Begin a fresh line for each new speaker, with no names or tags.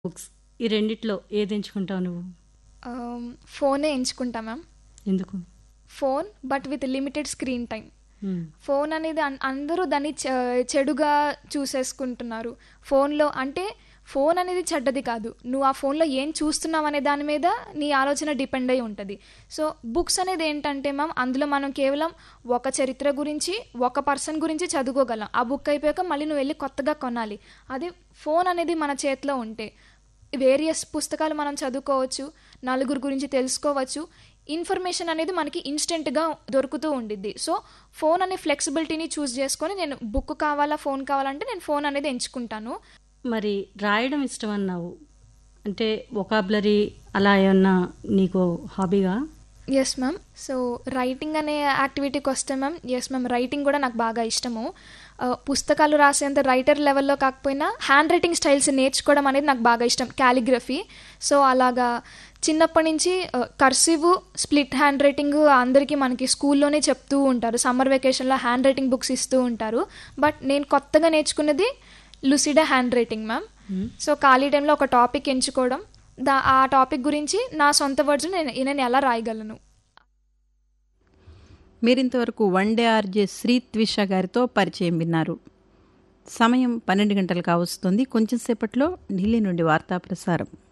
Books ఈ రెండిట్లో ఏది ఎంచుకుంటావు నువ్వు
ఆమ్, ఫోనే ఎంచుకుంటా మ్యామ్
ఎందుకు
phone but with limited screen time
hmm.
Phone అనేది అన్- అందరూ దాన్ని చె- చెడుగా చూసేసుకుంటున్నారు ఫోన్లో అంటే ఫోన్ అనేది చెడ్డది కాదు నువ్వు ఆ ఫోన్లో ఏం చూస్తున్నావు అనే దాని మీద నీ ఆలోచన డిపెండ్ అయి ఉంటుంది సో బుక్స్ అనేది ఏంటంటే మ్యామ్ అందులో మనం కేవలం ఒక చరిత్ర గురించి ఒక పర్సన్ గురించి చదువుకోగలం ఆ బుక్ అయిపోయాక మళ్ళీ నువ్వు వెళ్ళి కొత్తగా కొనాలి అదే ఫోన్ అనేది మన చేతిలో ఉంటే వేరియస్ పుస్తకాలు మనం చదువుకోవచ్చు నలుగురు గురించి తెలుసుకోవచ్చు ఇన్ఫర్మేషన్ అనేది మనకి ఇన్స్టెంట్గా దొరుకుతూ ఉండిద్ది సో ఫోన్ అనే ఫ్లెక్సిబిలిటీని చూస్ చేసుకొని నేను బుక్ కావాలా ఫోన్ కావాలంటే నేను ఫోన్ అనేది ఎంచుకుంటాను
మరి రాయడం ఇష్టం అన్నావు అంటే ఒకాబులరీ అలా ఏమన్నా నీకు హాబీగా
ఎస్ మ్యామ్ సో రైటింగ్ అనే యాక్టివిటీకి వస్తే మ్యామ్ ఎస్ మ్యామ్ రైటింగ్ కూడా నాకు బాగా ఇష్టము ఆ, పుస్తకాలు రాసేంత రైటర్ లెవెల్లో కాకపోయినా హ్యాండ్ రైటింగ్ స్టైల్స్ నేర్చుకోవడం అనేది నాకు బాగా ఇష్టం క్యాలిగ్రఫీ సో అలాగా చిన్నప్పటి నుంచి కర్సివ్ స్ప్లిట్ హ్యాండ్ రైటింగ్ అందరికీ మనకి స్కూల్లోనే చెప్తూ ఉంటారు సమ్మర్ వెకేషన్లో హ్యాండ్ రైటింగ్ బుక్స్ ఇస్తూ ఉంటారు బట్ నేను కొత్తగా నేర్చుకున్నది Lucida handwriting ma'am so ఖాళీ టైంలో ఒక టాపిక్ ఎంచుకోవడం దా ఆ టాపిక్ గురించి నా సొంత వర్డ్స్ నేను నేను ఎలా రాయగలను
మీరింతవరకు one day RJ Sri Twisha గారితో పరిచయం విన్నారు సమయం పన్నెండు గంటలు కావస్తుంది కొంచెం సేపట్లో ఢిల్లీ నుండి వార్తా ప్రసారం